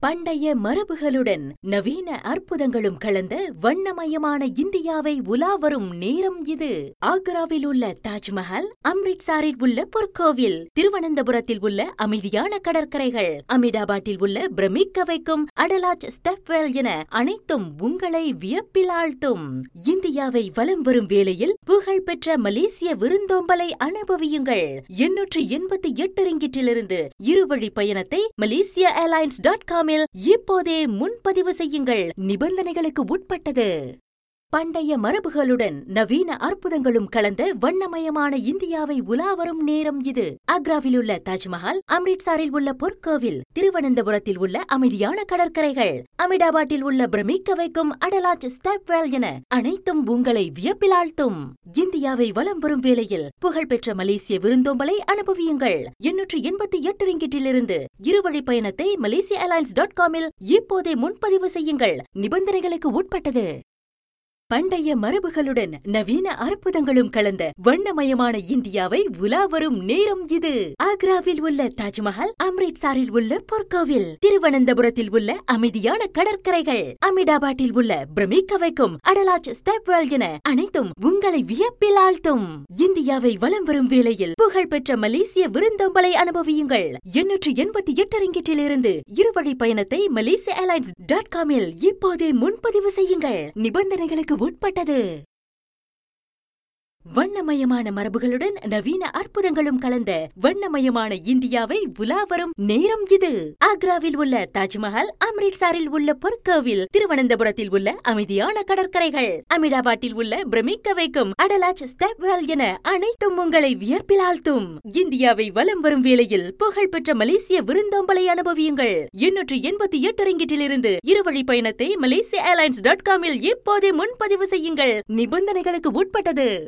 பண்டைய மரபுகளுடன் நவீன அற்புதங்களும் கலந்த வண்ணமயமான இந்தியாவை உலாவரும் நேரம் இது ஆக்ராவில் உள்ள தாஜ்மஹால் அம்ரிட்சாரில் உள்ள பொற்கோவில் திருவனந்தபுரத்தில் உள்ள அமைதியான கடற்கரைகள் அமிதாபாத்தில் உள்ள பிரமிக்க வைக்கும் அடலாஜ் ஸ்டெப்வெல் என அனைத்தும் உங்களை வியப்பில் ஆழ்த்தும் இந்தியாவை வலம் வரும் வேளையில் புகழ்பெற்ற மலேசிய விருந்தோம்பலை அனுபவியுங்கள் எண்ணூற்று எண்பத்தி எட்டு ரிங்கிட்டிலிருந்து இருவழி பயணத்தை மலேசிய ஏர்லைன்ஸ் டாட் காமில் இப்போதே முன்பதிவு செய்யுங்கள் நிபந்தனைகளுக்கு உட்பட்டது பண்டைய மரபுகளுடன் நவீன அற்புதங்களும் கலந்த வண்ணமயமான இந்தியாவை உலாவரும் நேரம் இது ஆக்ராவில் உள்ள தாஜ்மஹால் அம்ரிட்சாரில் உள்ள பொற்கோவில் திருவனந்தபுரத்தில் உள்ள அமைதியான கடற்கரைகள் அமிதாபாத்தில் உள்ள பிரமிக்க வைக்கும் அடலாஜ் ஸ்டெப்வெல் என அனைத்தும் உங்களை வியப்பில் ஆழ்த்தும் இந்தியாவை வலம் வரும் வேளையில் புகழ்பெற்ற மலேசிய விருந்தோம்பலை அனுபவியுங்கள் எண்ணூற்று எண்பத்தி எட்டு ரிங்கிட்டிலிருந்து இருவழி பயணத்தை மலேசிய ஏர்லைன்ஸ் டாட் காமில் இப்போதே முன்பதிவு செய்யுங்கள் நிபந்தனைகளுக்கு உட்பட்டது பண்டைய மரபுகளுடன் நவீன அற்புதங்களும் கலந்த வண்ணமயமான இந்தியாவை உலாவரும் நேரம் இது ஆக்ராவில் உள்ள தாஜ்மஹால் அம்ரிட்சாரில் உள்ள பொற்கோவில் திருவனந்தபுரத்தில் உள்ள அமைதியான கடற்கரைகள் அமிதாபாத்தில் உள்ள பிரமிக்க வைக்கும் அடலாஜ் ஸ்டெப்வெல் என அனைத்தும் உங்களை வியப்பில் ஆழ்த்தும் இந்தியாவை வலம் வரும் வேளையில் புகழ்பெற்ற மலேசிய விருந்தோம்பலை அனுபவியுங்கள் எண்ணூற்று எண்பத்தி எட்டு ரிங்கிட்டிலிருந்து இருவழி பயணத்தை மலேசிய ஏர்லைன்ஸ் டாட் காமில் இப்போதே முன்பதிவு செய்யுங்கள் நிபந்தனைகளுக்கு உட்பட்டது வண்ணமயமான மரபுகளுடன் நவீன அற்புதங்களும் கலந்த வண்ணமயமான இந்தியாவை உலாவரும் நேரம் இது ஆக்ராவில் உள்ள தாஜ்மஹால் அம்ரிட்சாரில் உள்ள பொற்கோவில் திருவனந்தபுரத்தில் உள்ள அமைதியான கடற்கரைகள் அமிதாபாத்தில் உள்ள பிரமிக்க வைக்கும் அடலாஜ் ஸ்டெப்வெல் என அனைத்தும் உங்களை வியப்பில் ஆழ்த்தும் இந்தியாவை வலம் வரும் வேளையில் புகழ்பெற்ற மலேசிய விருந்தோம்பலை அனுபவியுங்கள் எண்ணூற்று எண்பத்தி எட்டு ரிங்கிட்டிலிருந்து இருவழி பயணத்தை மலேசிய ஏர்லைன்ஸ் டாட் காமில் இப்போதே முன்பதிவு செய்யுங்கள் நிபந்தனைகளுக்கு உட்பட்டது